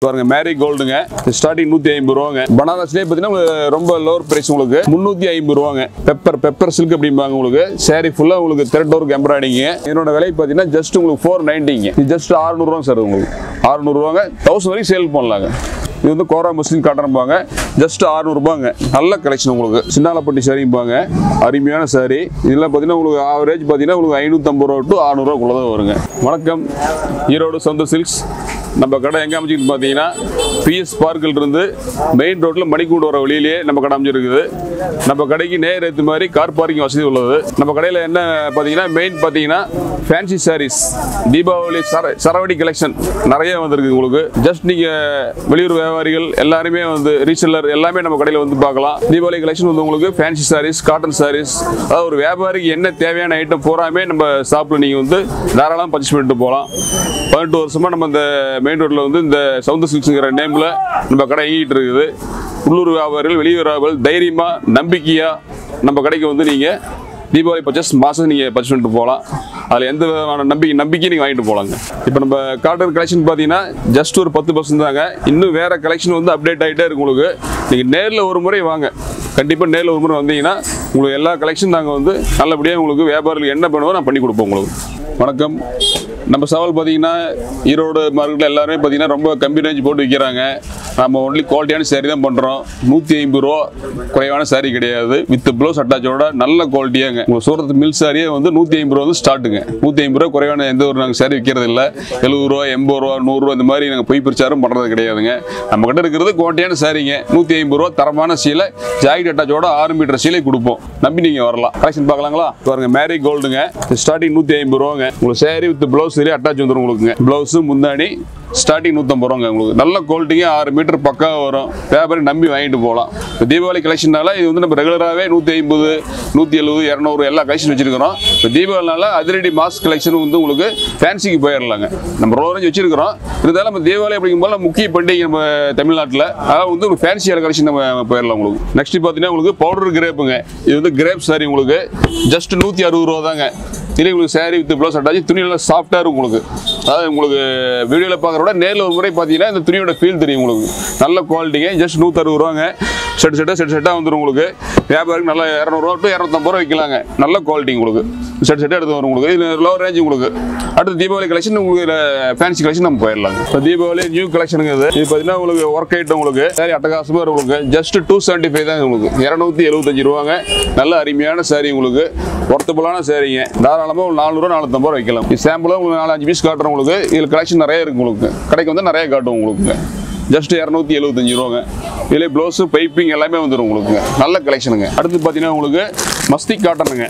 பாருங்க மேரி கோல்டுங்க ஸ்டார்டிங் நூற்றி ஐம்பது ரூபாங்க பனாரஸ்லேயே பார்த்தீங்கன்னா உங்களுக்கு ரொம்ப லோவர் பிரைஸ் உங்களுக்கு முந்நூற்றி ஐம்பது ரூபாங்க பெப்பர் பெப்பர் சில்க் அப்படிம்பாங்க உங்களுக்கு saree ஃபுல்லாக உங்களுக்கு த்ரெட் ஒர்க் எம்ப்ராய்டிங்க இதனோட விலை பார்த்தீங்கன்னா ஜஸ்ட் உங்களுக்கு ஃபோர் நைன்ட்டிங்க இது ஜஸ்ட் அறுநூறுவா சார் உங்களுக்கு அறுநூறுவாங்க தௌசண்ட் வரைக்கும் சேல் பண்ணலாங்க இது வந்து கோரா முஸ்லீம் காட்டன்பாங்க ஜஸ்ட் அறுநூறுபாங்க நல்ல கலெக்ஷன் உங்களுக்கு சின்னாலப்பட்டி சாரிம்பாங்க அருமையான சாரி இதெல்லாம் பார்த்தீங்கன்னா உங்களுக்கு ஆவரேஜ் பார்த்தீங்கன்னா உங்களுக்கு ஐநூற்றம்பது ரூபா டு அறுநூறுவாக்குள்ள தான் வருங்க வணக்கம் ஈரோடு சொந்த சில்க்ஸ் நம்ம கடை எங்கே அமைச்சிக்கிட்டு பார்த்தீங்கன்னா பிஎஸ் பார்க்கில் இருந்து மெயின் ரோட்டில் மணிக்கூடு வர வழியிலேயே நம்ம கடை அமைச்சிருக்குது நம்ம கடைக்கு நேர் ஏற்ற மாதிரி கார் பார்க்கிங் வசதி உள்ளது நம்ம கடையில் என்ன பார்த்தீங்கன்னா மெயின் பார்த்தீங்கன்னா ஃபேன்சி சாரீஸ் தீபாவளி சர சரவடி கலெக்ஷன் நிறைய வந்திருக்கு உங்களுக்கு ஜஸ்ட் நீங்கள் வெளியூர் வியாபாரிகள் எல்லாருமே வந்து ரீசெல்லர் எல்லாமே நம்ம கடையில் வந்து பார்க்கலாம் தீபாவளி கலெக்ஷன் வந்து உங்களுக்கு ஃபேன்சி சாரீஸ் காட்டன் சாரீஸ் அதாவது ஒரு வியாபாரிக்கு என்ன தேவையான ஐட்டம் பூராமே நம்ம ஷாப்பில் நீங்கள் வந்து தாராளமாக பர்ச்சேஸ் பண்ணிட்டு போகலாம் பதினெட்டு வருஷமாக நம்ம இந்த மெயின் ரோட்டில் வந்து இந்த சவுந்த சில்க்ஸுங்கிற நேமில் நம்ம கடை இயங்கிட்டு இருக்குது உள்ளூர் வியாபாரிகள் வெளியூர் வியாபாரிகள் தைரியமாக நம்பிக்கையாக நம்ம கடைக்கு வந்து நீங்கள் தீபாவளி பர்ச்சேஸ் மாதம் நீங்கள் பர்ச்சேஸ் பண்ணிட்டு போகலாம் அதில் எந்த விதமான நம்பிக்கை நம்பிக்கை நீங்கள் வாங்கிட்டு போகலாங்க இப்போ நம்ம காட்டன் கலெக்ஷன் பார்த்தீங்கன்னா ஜஸ்ட் ஒரு பத்து பர்சன்ட் தாங்க இன்னும் வேறு கலெக்ஷன் வந்து அப்டேட் ஆகிட்டே இருக்கு உங்களுக்கு நீங்கள் நேரில் ஒரு முறை வாங்க கண்டிப்பாக நேரில் ஒரு முறை வந்தீங்கன்னா உங்களுக்கு எல்லா கலெக்ஷன் நாங்கள் வந்து நல்லபடியாக உங்களுக்கு வியாபாரிகள் என்ன பண்ணுவோம் நான் பண்ணி கொடுப்போம் உங்களுக்கு வணக்கம் நம்ம சவால் பார்த்தீங்கன்னா ஈரோடு மார்க்கெட்டில் எல்லாருமே பார்த்தீங்கன்னா ரொம்ப கம்மி ரேஞ்ச் போட்டு விற்கிறாங்க நம்ம ஒன்லி குவாலிட்டியான saree தான் பண்ணுறோம் நூற்றி ஐம்பது ரூபா குறைவான saree கிடையாது வித் ப்ளவுஸ் அட்டாச்சோட நல்ல குவாலிட்டியாங்க உங்கள் சூரத் மில் சாரியே வந்து நூற்றி ஐம்பது ரூபா வந்து ஸ்டார்ட்டுங்க நூற்றி ஐம்பது ரூபா குறைவான எந்த ஒரு நாங்கள் saree விற்கிறது இல்லை எழுபது ரூபா எண்பது ரூபா நூறுரூவா இந்த மாதிரி நாங்கள் பொய் பிரச்சாரம் பண்ணுறது கிடையாதுங்க நம்ம கிட்ட இருக்கிறது குவாலிட்டியான சாரிங்க நூற்றி ஐம்பது ரூபா தரமான சீலை ஜாக்கெட் அட்டாச்சோட ஆறு மீட்டர் சீலை கொடுப்போம் நம்பி நீங்கள் வரலாம் கலெக்ஷன் பார்க்கலாங்களா பாருங்க மேரி கோல்டுங்க ஸ்டார்டிங் நூற்றி ஐம்பது ரூபாங்க உங்களுக்கு saree வித் ப்ளவுஸ் சரி அட்டாச் வந்துடும் உங்களுக்குங்க ப்ளவுஸு முந்தாணி ஸ்டார்டிங் நூற்றம்பது ரூபாங்க உங்களுக்கு நல்ல குவாலிட்டிங்க ஆறு மீட்டர் பக்காவாக வரும் வியாபாரி நம்பி வாங்கிட்டு போகலாம் இப்போ தீபாவளி கலெக்ஷனால இது வந்து நம்ம ரெகுலராகவே நூற்றி ஐம்பது நூற்றி எழுபது இரநூறு எல்லா கலெக்ஷன் வச்சிருக்கிறோம் இப்போ தீபாவளினால அதிரடி மாஸ் கலெக்ஷன் வந்து உங்களுக்கு ஃபேன்சிக்கு போயிடலாங்க நம்ம ரோரேஞ்ச் வச்சிருக்கிறோம் இருந்தாலும் நம்ம தீபாவளி அப்படிங்கும்போது நம்ம முக்கிய பண்டிகை நம்ம தமிழ்நாட்டில் அதாவது வந்து ஒரு ஃபேன்சியான கலெக்ஷன் நம்ம போயிடலாம் உங்களுக்கு நெக்ஸ்ட் பார்த்தீங்கன்னா உங்களுக்கு பவுடர் கிரேப்புங்க இது வந்து கிரேப் சாரி உங்களுக்கு ஜஸ்ட் நூற்றி அறுபது ரூபா தாங்க இல்லை உங்களுக்கு saree வித் ப்ளவுஸ் அட்டாச்சு துணி நல்லா சாஃப்டாக இருக்கும் உங்களுக்கு அதாவது உங்களுக்கு வீடியோவில் பார்க்குறத விட நேரில் ஒரு முறை பார்த்தீங்கன்னா இந்த துணியோட ஃபீல் தெரியும் உங்களுக்கு நல்ல குவாலிட்டிங்க ஜஸ்ட் நூற்றறுபது ரூபாங்க செட் செட்டாக செட் செட்டாக வந்துடும் உங்களுக்கு வியாபாரிக்கு நல்லா இரநூறுவா டு இரநூத்தம்பது ரூபா விற்கலாங்க நல்ல குவாலிட்டி உங்களுக்கு செட் செட்டாக எடுத்து வரும் உங்களுக்கு இது லோ ரேஞ்ச் உங்களுக்கு அடுத்து தீபாவளி கலெக்ஷன் உங்களுக்கு ஃபேன்சி கலெக்ஷன் நம்ம போயிடலாங்க இப்போ தீபாவளி நியூ கலெக்ஷனுங்க இது இது பார்த்தீங்கன்னா உங்களுக்கு ஒர்க் ஐட்டம் உங்களுக்கு சாரி அட்டகாசமாக இருக்கும் உங்களுக்கு ஜஸ்ட் டூ செவன்ட்டி ஃபைவ் தான் உங்களுக்கு இரநூத்தி எழுபத்தஞ்சு ரூபாங்க நல்ல அருமையான சாரி உங்களுக்கு ஒர்த்தபுளான சாரிங்க தாராளமாக ஒரு நானூறுவா நானூற்றம்பது ரூபா வைக்கலாம் இது சாம்பிளாக உங்களுக்கு நாலு அஞ்சு பீஸ் காட்டுறோம் உங்களுக்கு இதில் கலெக்ஷன் நிறைய இருக்கு உங்களுக்கு கடைக்கு வந்து நிறைய காட்டும் உங்களுக்கு ஜஸ்ட் இரநூத்தி எழுபத்தஞ்சு ரூபாங்க இதில் ப்ளவுஸு பைப்பிங் எல்லாமே வந்துடும் உங்களுக்கு நல்ல கலெக்ஷனுங்க அடுத்து பார்த்தீங்கன்னா உங்களுக்கு மஸ்தி காட்டனுங்க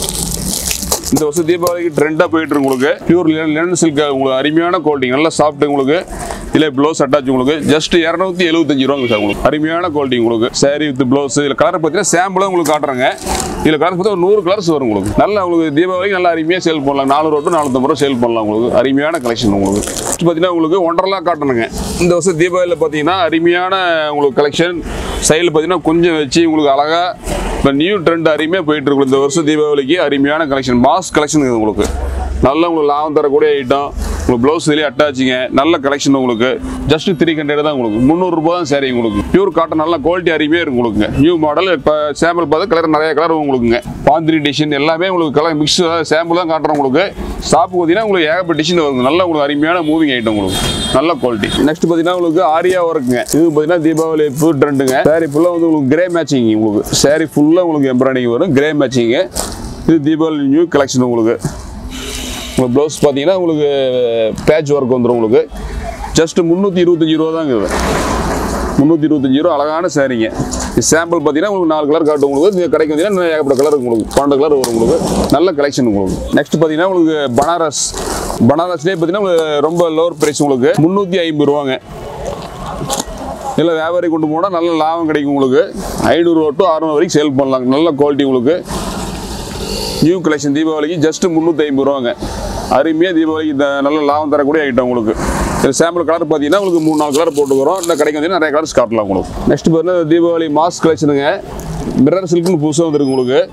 இந்த வருஷம் தீபாவளிக்கு ட்ரெண்டாக போயிட்டு இருக்கு உங்களுக்கு பியூர் லெனன் சில்க் உங்களுக்கு அருமையான குவாலிட்டி நல்லா சாஃப்ட் உங்களுக்கு இல்லை ப்ளவுஸ் அட்டாச் உங்களுக்கு ஜஸ்ட் இரநூத்தி எழுபத்தஞ்சு ரூபாங்க சார் உங்களுக்கு அருமையான குவாலிட்டி உங்களுக்கு saree வித் ப்ளவுஸ் இதில் கலர் பார்த்தீங்கன்னா சாம்பிளாக உங்களுக்கு காட்டுறாங்க இதில் கலர் பார்த்தா ஒரு நூறு கலர்ஸ் வரும் உங்களுக்கு நல்லா உங்களுக்கு தீபாவளிக்கு நல்லா அருமையாக சேல் பண்ணலாம் நானூறு டு நானூற்றம்பது ரூபா சேல் பண்ணலாம் உங்களுக்கு அருமையான கலெக்ஷன் உங்களுக்கு Next பார்த்தீங்கன்னா உங்களுக்கு ஒன்றரை காட்டணுங்க இந்த வருஷம் தீபாவளியில் பார்த்தீங்கன்னா அருமையான உங்களுக்கு கலெக்ஷன் சைடில் பார்த்தீங்கன்னா கொஞ்சம் வச்சு உங்களுக்கு அழகாக இப்போ நியூ ட்ரெண்ட் அருமையாக போயிட்டு இருக்கு இந்த வருஷம் தீபாவளிக்கு அருமையான கலெக்ஷன் மாஸ் கலெக்ஷன் இது உங்களுக்கு நல்ல உங்களுக்கு லாபம் தரக்கூடிய ஐட்டம் உங்களுக்கு ப்ளவுஸ் இதுலேயே அட்டாச்சிங்க நல்ல கலெக்ஷன் உங்களுக்கு ஜஸ்ட் த்ரீ ஹண்ட்ரட் தான் உங்களுக்கு முந்நூறுரூபா தான் சரி உங்களுக்கு பியூர் காட்டன் நல்ல குவாலிட்டி அருமையாக இருக்கும் உங்களுக்கு நியூ மாடல் இப்போ சாம்பிள் பார்த்து கலர் நிறைய கலர் உங்களுக்குங்க பாந்திரி டிசைன் எல்லாமே உங்களுக்கு கலர் மிக்ஸ் சாம்பிள் தான் காட்டுறோம் உங்களுக்கு ஷாப்பு பார்த்தீங்கன்னா உங்களுக்கு ஏகப்பட்ட டிசைன் வருங்க நல்ல உங்களுக்கு அருமையான மூவிங் ஐட்டம் உங்களுக்கு நல்ல குவாலிட்டி நெக்ஸ்ட் பார்த்தீங்கன்னா உங்களுக்கு ஆரியா ஒர்க்குங்க இது பார்த்தீங்கன்னா தீபாவளி ஃபுல் ட்ரெண்டுங்க சாரி ஃபுல்லாக வந்து உங்களுக்கு கிரே மேட்சிங் உங்களுக்கு சாரி ஃபுல்லாக உங்களுக்கு எம்ப்ராய்டிங் வரும் கிரே மேட்சிங்கு இது தீபாவளி நியூ கலெக்ஷன் உங்களுக்கு உங்களுக்கு ப்ளவுஸ் பார்த்தீங்கன்னா உங்களுக்கு பேட்ச் ஒர்க் வந்துடும் உங்களுக்கு ஜஸ்ட் முந்நூற்றி இருபத்தஞ்சி ரூபா தாங்க இது முந்நூற்றி இருபத்தஞ்சி ரூபா அழகான சாரீங்க இது சாம்பிள் பார்த்தீங்கன்னா உங்களுக்கு நாலு கலர் காட்டும் உங்களுக்கு இந்த கடைக்கு வந்தீங்கன்னா இன்னும் ஏகப்பட்ட கலர் உங்களுக்கு பன்னெண்டு கலர் வரும் உங்களுக்கு நல்ல கலெக்ஷன் உங்களுக்கு நெக்ஸ்ட் பார்த்தீங்கன்னா உங்களுக்கு பனாரஸ் பனாரஸ்லேயே பார்த்தீங்கன்னா உங்களுக்கு ரொம்ப லோவர் ப்ரைஸ் உங்களுக்கு முந்நூற்றி ஐம்பது ரூபாங்க இதில் வியாபாரி கொண்டு போனால் நல்ல லாபம் கிடைக்கும் உங்களுக்கு ஐநூறுரூவா டு அறுநூறு வரைக்கும் சேல் பண்ணலாம் நல்ல குவாலிட்டி உங்களுக்கு நியூ கலெக்ஷன் தீபாவளிக்கு ஜஸ்ட் முந்நூற்றி ஐம்பது ரூபாங்க அருமையாக தீபாவளிக்கு இந்த நல்ல லாபம் தரக்கூடிய ஐட்டம் உங்களுக்கு இது சாம்பிள் கலர் பார்த்தீங்கன்னா உங்களுக்கு மூணு நாலு கலர் போட்டுக்கிறோம் இந்த கடைக்கு வந்து நிறைய கலர்ஸ் காட்டலாம் உங்களுக்கு நெக்ஸ்ட் பார்த்தீங்கன்னா தீபாவளி மாஸ்க் கலெக்ஷனுங்க மிரர் சில்க்னு புதுசாக வந்துருக்கு உங்களுக்கு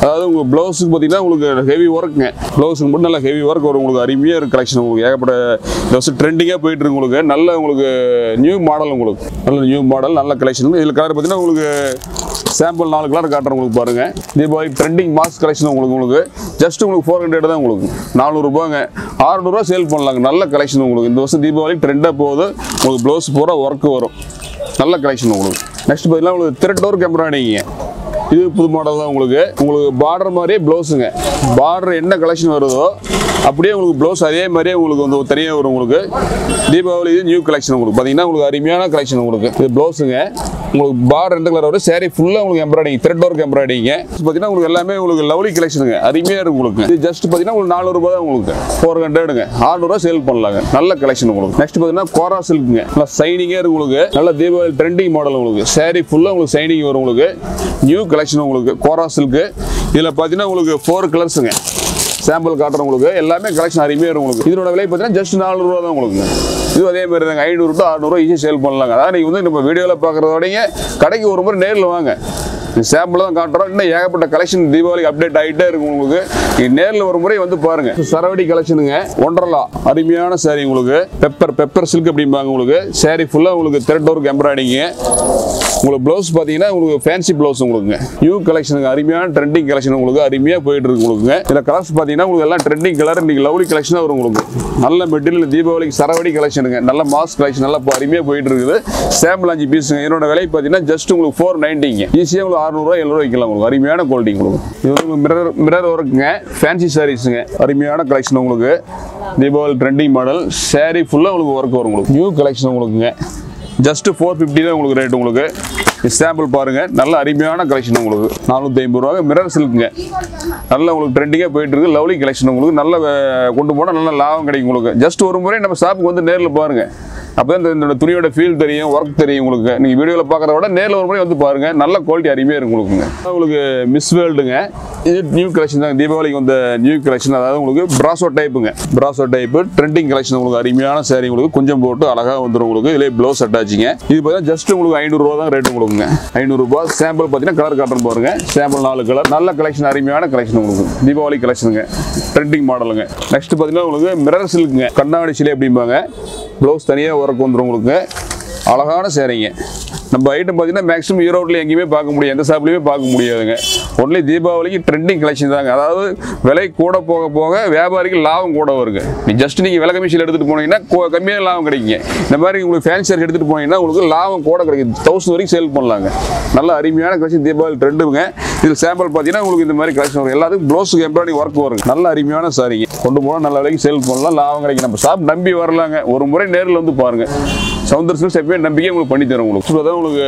அதாவது உங்களுக்கு ப்ளவுஸுக்கு பார்த்தீங்கன்னா உங்களுக்கு ஹெவி ஒர்க்குங்க ப்ளவுஸுக்கு மட்டும் நல்லா ஹெவி ஒர்க் வரும் உங்களுக்கு அருமையாக இருக்கு கலெக்ஷன் உங்களுக்கு ஏகப்பட்ட இந்த வருஷம் ட்ரெண்டிங்காக போயிட்டு இருக்கு உங்களுக்கு நல்ல உங்களுக்கு நியூ மாடல் உங்களுக்கு நல்ல நியூ மாடல் நல்ல கலெக்ஷன் இதில் கலர் பார்த்தீங்கன்னா உங்களுக்கு சாம்பிள் நாலு கலர் காட்டுறேன் உங்களுக்கு பாருங்க தீபாவளி ட்ரெண்டிங் மாஸ்க் கலெக்ஷன் உங்களுக்கு உங்களுக்கு ஜஸ்ட் உங்களுக்கு ஃபோர் ஹண்ட்ரட் தான் உங்களுக்கு நானூறுபாங்க ஆறுநூறுவா சேல் பண்ணலாங்க நல்ல கலெக்ஷன் உங்களுக்கு இந்த வருஷம் தீபாவளி ட்ரெண்டாக போகுது உங்களுக்கு ப்ளவுஸ் பூரா ஒர்க் வரும் நல்ல கலெக்ஷன் உங்களுக்கு நெக்ஸ்ட் பார்த்தீங்கன்னா உங்களுக்கு திரட்டோர் எம்ப்ராய்டிங்க இது புது மாடல் தான் உங்களுக்கு உங்களுக்கு பார்டர் மாதிரியே ப்ளவுஸுங்க பார்டர் என்ன கலெக்ஷன் வருதோ அப்படியே உங்களுக்கு ப்ளவுஸ் அதே மாதிரியே உங்களுக்கு வந்து தனியாக வரும் உங்களுக்கு தீபாவளி இது நியூ கலெக்ஷன் உங்களுக்கு பார்த்தீங்கன்னா உங்களுக்கு அருமையான கலெக்ஷன் உங்களுக்கு இது ப்ளவுஸுங்க உங்களுக்கு பார்டர் எந்த கலர் வரும் saree ஃபுல்லாக உங்களுக்கு எம்ப்ராய்டிங் த்ரெட் ஒர்க் எம்ப்ராய்டிங்க பார்த்தீங்கன்னா உங்களுக்கு எல்லாமே உங்களுக்கு லவ்லி கலெக்ஷனுங்க அருமையாக இருக்கும் உங்களுக்கு இது ஜஸ்ட் பார்த்தீங்கன்னா உங்களுக்கு நானூறுபா தான் உங்களுக்கு ஃபோர் ஹண்ட்ரடுங்க ஆறுநூறுவா சேல் பண்ணலாங்க நல்ல கலெக்ஷன் உங்களுக்கு நெக்ஸ்ட் பார்த்தீங்கன்னா கோரா சில்க்குங்க நல்லா சைனிங்காக இருக்கு உங்களுக்கு நல்ல தீபாவளி ட்ரெண்டிங் மாடல் உங்களுக்கு saree ஃபுல்லாக உங்களுக்கு சைனிங் வரும் உங்களுக்கு நியூ கலெக்ஷன் உங்களுக்கு கோரா சில்க்கு இதில் பார்த்தீங்கன்னா உங்களுக்கு ஃபோர் கலர்ஸுங்க சாம்பிள் காட்டுறேன் உங்களுக்கு எல்லாமே கலெக்ஷன் அருமையாக இருக்கும் உங்களுக்கு இதோட விலை பார்த்தீங்கன்னா ஜஸ்ட் நானூறுரூவா தான் உங்களுக்கு இது அதே மாதிரி தாங்க ஐநூறு டு அறுநூறுவா ஈஸியாக சேல் பண்ணலாங்க அதாவது நீங்கள் வந்து நம்ம வீடியோவில் பார்க்குறதோடைங்க கடைக்கு ஒரு முறை நேரில் வாங்க சாம்பிள் தான் காட்டுறோம் இன்னும் ஏகப்பட்ட கலெக்ஷன் தீபாவளிக்கு அப்டேட் ஆகிட்டே இருக்கும் உங்களுக்கு நீங்கள் நேரில் ஒரு முறை வந்து பாருங்க சரவடி கலெக்ஷனுங்க ஒன்றரலா அருமையான saree உங்களுக்கு பெப்பர் பெப்பர் சில்க் அப்படிம்பாங்க உங்களுக்கு saree ஃபுல்லாக உங்களுக்கு த்ரெட் ஒர்க் எம்ப்ராய்டிங்க உங்களுக்கு ப்ளவுஸ் பார்த்தீங்கன்னா உங்களுக்கு ஃபேன்சி ப்ளவுஸ் உங்களுக்கு நியூ கலெக்ஷனுக்கு அருமையான ட்ரெண்டிங் கலெக்ஷன் உங்களுக்கு அருமையாக போயிட்டு இருக்கு உங்களுக்கு இதில் கலர்ஸ் பார்த்தீங்கன்னா உங்களுக்கு எல்லாம் ட்ரெண்டிங் கலர் இன்னைக்கு லவ்லி கலெக்ஷனாக வரும் உங்களுக்கு நல்ல மெட்டீரியல் தீபாவளிக்கு சரவடி கலெக்ஷனுங்க நல்ல மாஸ் கலெக்ஷன் நல்லா இப்போ அருமையாக போயிட்டு இருக்குது சாம்பிள் அஞ்சு பீஸுங்க இதனோட விலை பார்த்தீங்கன்னா ஜஸ்ட் உங்களுக்கு ஃபோர் நைன்ட்டிங்க ஈஸியாக உங்களுக்கு அறுநூறுவா எழுநூறுவா வைக்கலாம் உங்களுக்கு அருமையான குவாலிட்டி உங்களுக்கு இது வந்து மிரர் மிரர் ஒர்க்குங்க ஃபேன்சி சாரீஸுங்க அருமையான கலெக்ஷன் உங்களுக்கு தீபாவளி ட்ரெண்டிங் மாடல் saree ஃபுல்லாக உங்களுக்கு ஒர்க் வரும் உங்களுக்கு நியூ கலெக்ஷன் உங்களுக்குங்க ஜஸ்ட் ஃபோர் ஃபிஃப்டி தான் உங்களுக்கு ரேட் உங்களுக்கு சாம்பிள் பாருங்க நல்ல அருமையான கலெக்ஷன் உங்களுக்கு நானூற்றி ஐம்பது ரூபா மிரர் சில்க்குங்க நல்ல உங்களுக்கு ட்ரெண்டிங்காக போயிட்டு இருக்கு லவ்லி கலெக்ஷன் உங்களுக்கு நல்ல அஹ், கொண்டு போனால் நல்ல லாபம் கிடைக்கும் உங்களுக்கு ஜஸ்ட் ஒரு முறை நம்ம ஷாப்புக்கு வந்து நேரில் பாருங்க அப்போ தான் இந்த துணியோட ஃபீல் தெரியும் ஒர்க் தெரியும் உங்களுக்கு நீங்கள் வீடியோவில் பார்க்குறத விட நேரில் ஒரு முறை வந்து பாருங்க நல்ல குவாலிட்டி அருமையாக இருக்கும் உங்களுக்குங்க உங்களுக்கு மிஸ் வேர்ல்டுங்க இது நியூ கலெக்ஷன் தான் தீபாவளிக்கு வந்த நியூ கலெக்ஷன் அதாவது உங்களுக்கு பிராசோ டைப்புங்க பிராசோ டைப்பு ட்ரெண்டிங் கலெக்ஷன் உங்களுக்கு அருமையான saree உங்களுக்கு கொஞ்சம் போட்டு அழகாக வந்துடும் உங்களுக்கு இதிலே ப்ளவுஸ் அட்டாச்சிங்க இது பார்த்தீங்கன்னா ஜஸ்ட் உங்களுக்கு ஐநூறுரூவா தான் ரேட் உங்களுக்குங்க ஐநூறுரூபா சாம்பிள் பார்த்தீங்கன்னா கலர் காட்டன் பாருங்க சாம்பிள் நாலு கலர் நல்ல கலெக்ஷன் அருமையான கலெக்ஷன் உங்களுக்கு தீபாவளி கலெக்ஷனுங்க ட்ரெண்டிங் மாடலுங்க நெக்ஸ்ட் பார்த்தீங்கன்னா உங்களுக்கு மிரர் சில்க்குங்க கண்ணாடி சிலை அப்படிம்பாங்க ப்ளவுஸ் தனியாக ஒர்க் வந்துடும் உங்களுக்கு அழகான சேரீங்க நம்ம ஐட்டம் பார்த்தீங்கன்னா மேக்ஸிமம் ஈரோட்டில் எங்கேயுமே பார்க்க முடியாது எந்த ஷாப்லையுமே பார்க்க முடியாதுங்க ஒன்லி தீபாவளிக்கு ட்ரெண்டிங் கலெக்ஷன் தாங்க அதாவது விலை கூட போக போக வியாபாரிக்கு லாபம் கூட வருங்க நீ ஜஸ்ட் நீங்கள் விலை கமிஷன் எடுத்துகிட்டு போனீங்கன்னா கொ- கம்மியான லாபம் கிடைக்குங்க இந்த மாதிரி உங்களுக்கு ஃபேன்சி saree எடுத்துகிட்டு போனீங்கன்னா உங்களுக்கு லாபம் கூட கிடைக்கும் தௌசண்ட் வரைக்கும் சேல் பண்ணலாங்க நல்ல அருமையான கலெக்ஷன் தீபாவளி ட்ரெண்டுங்க இதில் சாம்பிள் பார்த்தீங்கன்னா உங்களுக்கு இந்த மாதிரி கலெக்ஷன் வரும் எல்லாத்துக்கும் ப்ளவுஸுக்கு எம்ப்ராய்டிங் ஒர்க் வருங்க நல்ல அருமையான சாரிங்க கொண்டு போனால் நல்ல விலைக்கு சேல் பண்ணலாம் லாபம் கிடைக்கும் நம்ம ஷாப் நம்பி வரலாங்க ஒரு முறை நேரில் வந்து பாருங்க சவுந்தர் சில்க்ஸ் எப்பயுமே நம்பிக்கை உங்களுக்கு பண்ணி தரும் உங்களுக்கு இப்போ தான் உங்களுக்கு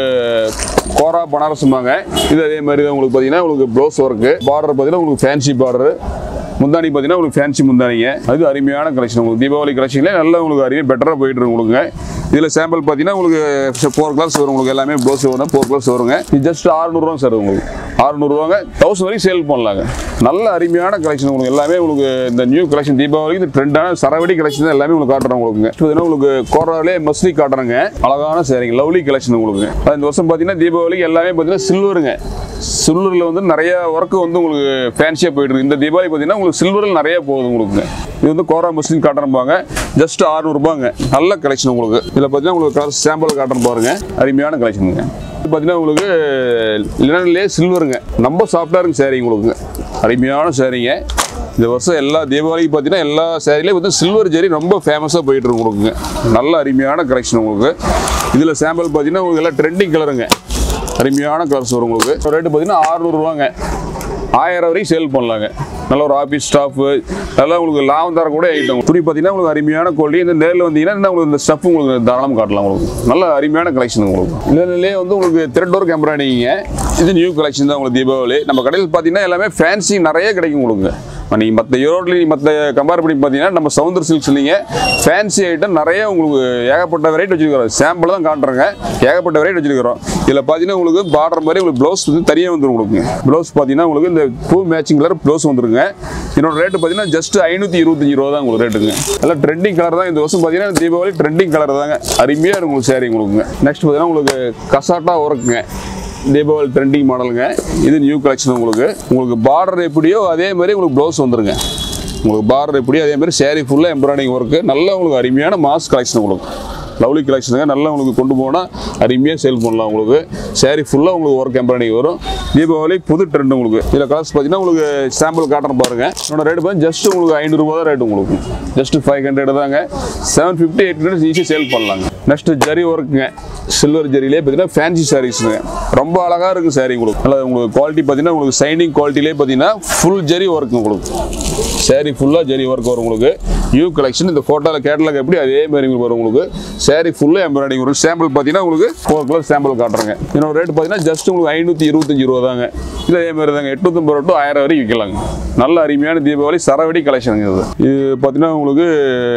கோரா பனாரசுமாங்க இது அதே மாதிரி தான் உங்களுக்கு பார்த்தீங்கன்னா உங்களுக்கு ப்ளவுஸ் ஒர்க்கு பார்டர் பார்த்தீங்கன்னா உங்களுக்கு ஃபேன்சி பார்டர் முந்தானி பார்த்தீங்கன்னா உங்களுக்கு ஃபேன்சி முந்தானிங்க அது அருமையான கலெக்ஷன் உங்களுக்கு தீபாவளி கலெக்ஷன்லேயே நல்லா உங்களுக்கு அருமையாக பெட்டராக போயிட்டு இருக்கு உங்களுக்கு இதில் சாம்பிள் பார்த்தீங்கன்னா உங்களுக்கு ஃபோர் கிளாஸ் வரும் உங்களுக்கு எல்லாமே ப்ளவுஸ் வரும் ஃபோர் கிளாஸ் வருங்க இது ஜஸ்ட் ஆறுநூறுவா சார் உங்களுக்கு ஆறுநூறுவாங்க தௌசண்ட் வரைக்கும் சேல் பண்ணலாங்க நல்ல அருமையான கலெக்ஷன் உங்களுக்கு எல்லாமே உங்களுக்கு இந்த நியூ கலெக்ஷன் தீபாவளிக்கு இந்த ட்ரெண்டான சரவடி கலெக்ஷன் தான் எல்லாமே உங்களுக்கு காட்டுறோம் உங்களுக்கு Next பார்த்தீங்கன்னா உங்களுக்கு கோராலே மஸ்லி காட்டுறேங்க அழகான சேரிங்க லவ்லி கலெக்ஷன் உங்களுக்கு அது இந்த வருஷம் பார்த்தீங்கன்னா தீபாவளிக்கு எல்லாமே பார்த்தீங்கன்னா சில்வருங்க சில்வரில் வந்து நிறைய ஒர்க்கு வந்து உங்களுக்கு ஃபேன்சியாக போயிட்டு இருக்கு இந்த தீபாவளி பார்த்தீங்கன்னா உங்களுக்கு சில்வரில் நிறைய போகுது உங்களுக்கு இது வந்து கோரா மஸ்லின் காட்டன் பாங்க ஜஸ்ட் ஆறுநூறுபாங்க நல்ல கலெக்ஷன் உங்களுக்கு இதில் பார்த்தீங்கன்னா உங்களுக்கு கலர் சாம்பிள் காட்டன் பாருங்க அருமையான கலெக்ஷனுங்க இது பார்த்தீங்கன்னா உங்களுக்கு லினன்லேயே சில்வருங்க ரொம்ப சாஃப்டாக இருக்கு சேரீ உங்களுக்கு அருமையான சேரீங்க இந்த வருஷம் எல்லா தீபாவளிக்கு பார்த்தீங்கன்னா எல்லா சேரீலையும் வந்து சில்வர் ஜெரி ரொம்ப ஃபேமஸாக போயிட்டு இருக்கு உங்களுக்கு நல்ல அருமையான கலெக்ஷன் உங்களுக்கு இதில் சாம்பிள் பார்த்தீங்கன்னா உங்களுக்கு எல்லாம் ட்ரெண்டிங் கலருங்க அருமையான கலர்ஸ் வரும் உங்களுக்கு ரேட்டு பார்த்தீங்கன்னா ஆறுநூறுவாங்க ஆயிரம் வரைக்கும் சேல் பண்ணலாங்க நல்ல ஒரு ஆஃபீஸ் ஸ்டாஃபு நல்லா உங்களுக்கு லாபம் தரக்கூடிய ஐட்டம் துணி பார்த்தீங்கன்னா உங்களுக்கு அருமையான குவாலிட்டி இந்த நேரில் வந்தீங்கன்னா இன்னும் உங்களுக்கு இந்த ஸ்டஃப் உங்களுக்கு தாராளம் காட்டலாம் உங்களுக்கு நல்ல அருமையான கலெக்ஷன் உங்களுக்கு இதுலேயே வந்து உங்களுக்கு த்ரெட் ஒர்க் எம்ப்ராய்டிங்க இது நியூ கலெக்ஷன் தான் உங்களுக்கு தீபாவளி நம்ம கடையில் பார்த்தீங்கன்னா எல்லாமே ஃபேன்சி நிறைய கிடைக்கும் உங்களுக்கு நீங்கள் மற்ற ஈரோட்டில் மற்ற கம்பேர் பண்ணி பார்த்தீங்கன்னா நம்ம சவுந்தர் சில்க்ஸ் நீங்கள் ஃபேன்சி ஐட்டம் நிறைய உங்களுக்கு ஏகப்பட்ட வெரைட்டி வச்சுருக்கிறோம் சாம்பிள் தான் காட்டுறேங்க ஏகப்பட்ட வெரைட்டி வச்சுருக்கிறோம் இதில் பார்த்தீங்கன்னா உங்களுக்கு பார்டர் மாதிரி உங்களுக்கு ப்ளவுஸ் வந்து தனியாக வந்துடும் உங்களுக்கு ப்ளவுஸ் பார்த்தீங்கன்னா உங்களுக்கு இந்த பூ மேட்சிங் கலர் ப்ளவுஸ் வந்துருங்க இதோட ரேட்டு பார்த்தீங்கன்னா ஜஸ்ட் ஐநூற்றி இருபத்தஞ்சி ரூபா தான் உங்களுக்கு ரேட்டுங்க எல்லாம் ட்ரெண்டிங் கலர் தான் இந்த வருஷம் பார்த்தீங்கன்னா தீபாவளி ட்ரெண்டிங் கலர் தாங்க அருமையாக இருக்கும் உங்களுக்கு சேரீ உங்களுக்கு நெக்ஸ்ட் பார்த்தீங்கன்னா உங்களுக்கு கசாட்டா ஒர்க்குங்க தீபாவளி ட்ரெண்டிங் மாடலுங்க இது நியூ கலெக்ஷன் உங்களுக்கு உங்களுக்கு பார்டர் எப்படியோ அதே மாதிரி உங்களுக்கு ப்ளவுஸ் வந்துருங்க உங்களுக்கு பார்டர் எப்படியோ அதே மாதிரி saree ஃபுல்லாக எம்ப்ராய்டிங் ஒர்க்கு நல்ல உங்களுக்கு அருமையான மாஸ் கலெக்ஷன் உங்களுக்கு லவ்லி கலெக்ஷனுங்க நல்லா உங்களுக்கு கொண்டு போனால் அருமையாக சேல் பண்ணலாம் உங்களுக்கு saree ஃபுல்லாக உங்களுக்கு ஒர்க் எம்ப்ராய்டிங் வரும் தீபாவளி புது ட்ரெண்ட் உங்களுக்கு இதில் கலர்ஸ் பார்த்தீங்கன்னா உங்களுக்கு சாம்பிள் காட்டுறேன் பாருங்க என்னோட ரேட் பார்த்தீங்கன்னா ஜஸ்ட் உங்களுக்கு ஐநூறுரூவா தான் ரேட் உங்களுக்கு ஜஸ்ட் ஃபைவ் ஹண்ட்ரட் தாங்க செவன் ஃபிஃப்டி எயிட் ஹண்ட்ரட் ஈஸியாக சேல் பண்ணலாங்க நெக்ஸ்ட் ஜரி ஒர்க்குங்க சில்வர் ஜரியிலே பார்த்தீங்கன்னா ஃபேன்சி சாரீஸ்ங்க ரொம்ப அழகாக இருக்கும் saree உங்களுக்கு நல்லா உங்களுக்கு குவாலிட்டி பார்த்தீங்கன்னா உங்களுக்கு சைனிங் குவாலிட்டிலே பார்த்தீங்கன்னா ஃபுல் ஜரி ஒர்க் உங்களுக்கு saree ஃபுல்லாக ஜரி ஒர்க் வரும் உங்களுக்கு நியூ கலெக்ஷன் இந்த ஃபோட்டோவில் கேட்டலாக் எப்படி அதே மாதிரி உங்களுக்கு வரும் உங்களுக்கு saree ஃபுல்லாக எம்ப்ராய்டிங் வரும் சாம்பிள் பார்த்தீங்கன்னா உங்களுக்கு ஃபோர் கலர் சாம்பிள் காட்டுறேங்க இதோட ரேட் பார்த்தீங்கன்னா ஜஸ்ட் உங்களுக்கு ஐநூற்றி இருபத்தஞ்சு ரூபா தாங்க இது அதே மாதிரி தாங்க எட்நூத்தம்பது ரூபா டு ஆயிரம் வரைக்கும் விற்கலாங்க நல்ல அருமையான தீபாவளி சரவடி கலெக்ஷனுங்க இது இது பார்த்தீங்கன்னா உங்களுக்கு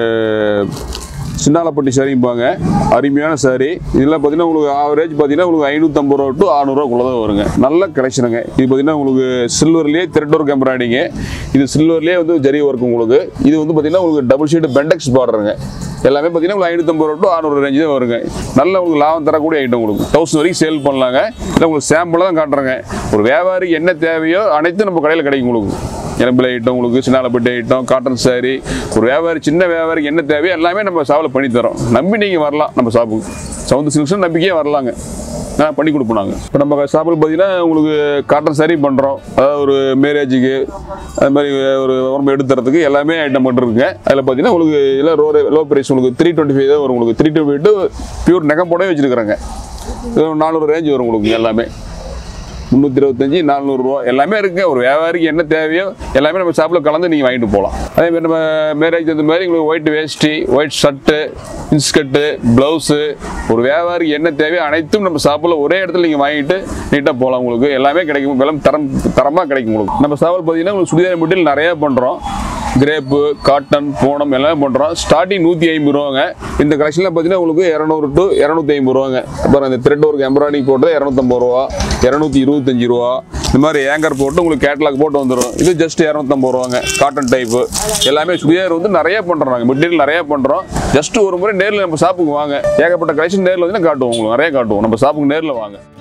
சின்னாலப்பட்டி சாரிம்பாங்க அருமையான சாரி இதெல்லாம் பார்த்தீங்கன்னா உங்களுக்கு ஆவரேஜ் பார்த்தீங்கன்னா உங்களுக்கு ஐநூற்றம்பது ரூபா டு அறநூறுவாக்குள்ள தான் வருங்க நல்ல கலெக்ஷனுங்க இது பார்த்தீங்கன்னா உங்களுக்கு சில்வர்லேயே த்ரெட் ஒர்க் எம்ப்ராய்டிங்க இது சில்வர்லேயே வந்து ஜரி ஒர்க் உங்களுக்கு இது வந்து பார்த்தீங்கன்னா உங்களுக்கு டபுள் ஷீட் பெண்டெக்ஸ் பார்டருங்க எல்லாமே பார்த்தீங்கன்னா உங்களுக்கு ஐநூற்றம்பது ரூபா டு அறநூறு ரேஞ்சு தான் வருங்க நல்ல உங்களுக்கு லாபம் தரக்கூடிய ஐட்டம் உங்களுக்கு தௌசண்ட் வரைக்கும் சேல் பண்ணலாங்க இல்லை உங்களுக்கு சாம்பிளாக தான் காட்டுறேங்க ஒரு வியாபாரிக்கு என்ன தேவையோ அனைத்தும் நம்ம கடையில் கிடைக்கும் உங்களுக்கு எலும்பில் ஐட்டம் உங்களுக்கு சின்னாலப்பட்டி ஐட்டம் காட்டன் saree ஒரு வியாபாரி சின்ன வியாபாரிக்கு என்ன தேவையோ எல்லாமே நம்ம சாவில் பண்ணி தரோம் நம்பி நீங்கள் வரலாம் நம்ம ஷாப்புக்கு சவுந்து சில்க்ஸ் நம்பிக்கையே வரலாங்க நான் பண்ணி கொடுப்போம் நாங்கள் இப்போ நம்ம ஷாப்பில் பார்த்தீங்கன்னா உங்களுக்கு காட்டன் saree பண்ணுறோம் அதாவது ஒரு மேரேஜுக்கு அது மாதிரி ஒரு உடம்பு எடுத்துறதுக்கு எல்லாமே ஐட்டம் பண்ணிருக்குங்க அதில் பார்த்தீங்கன்னா உங்களுக்கு எல்லாம் ரோ லோ ப்ரைஸ் உங்களுக்கு த்ரீ டுவெண்ட்டி ஃபைவ் தான் வரும் உங்களுக்கு த்ரீ டுவெண்ட்டி டு பியூர் நெகம்போடவே வச்சுருக்குறாங்க நானூறு ரேஞ்ச் வரும் உங்களுக்கு எல்லாமே முந்நூற்றி இருபத்தஞ்சி நானூறுரூவா எல்லாமே இருக்குங்க ஒரு வியாபாரிக்கு என்ன தேவையோ எல்லாமே நம்ம ஷாப்பில் கலந்து நீங்கள் வாங்கிட்டு போகலாம் அதே மாதிரி நம்ம மேரேஜ் அந்த மாதிரி உங்களுக்கு ஒயிட் வேஷ்டி ஒயிட் ஷர்ட்டு இன்ஸ்கர்ட்டு ப்ளவுஸு ஒரு வியாபாரிக்கு என்ன தேவையோ அனைத்தும் நம்ம ஷாப்பில் ஒரே இடத்துல நீங்கள் வாங்கிட்டு நீட்டாக போகலாம் உங்களுக்கு எல்லாமே கிடைக்கும் விலம் தரம் தரமாக கிடைக்கும் உங்களுக்கு நம்ம ஷாப்பில் பார்த்தீங்கன்னா உங்களுக்கு சுடிதார் மெட்டீரியல் நிறையா பண்ணுறோம் கிரேப்பு காட்டன் பூனம் எல்லாமே பண்ணுறோம் ஸ்டார்டிங் நூற்றி ஐம்பது ரூபாங்க இந்த கலெக்ஷனில் பார்த்தீங்கன்னா உங்களுக்கு இரநூறு டு இரநூத்தி ஐம்பது ரூபாங்க அப்புறம் இந்த த்ரெட் ஒர்க் எம்ப்ராய்டிங் போட்டு இரநூத்தம்பது ரூபா இரநூத்தி இருபத்தஞ்சி ரூபா இந்த மாதிரி ஏங்கர் போட்டு உங்களுக்கு கேட்லாக் போட்டு வந்துடும் இது ஜஸ்ட் இரநூத்தம்பது ரூபாங்க காட்டன் டைப்பு எல்லாமே சுடிதார் வந்து நிறைய பண்ணுறோம் நாங்கள் மெட்டீரியல் நிறைய பண்ணுறோம் ஜஸ்ட் ஒரு முறை நேரில் நம்ம ஷாப்புக்கு வாங்க ஏகப்பட்ட கலெக்ஷன் நேரில் வந்து காட்டுவோம் உங்களுக்கு நிறைய காட்டுவோம் நம்ம ஷாப்புக்கு நேரில் வாங்க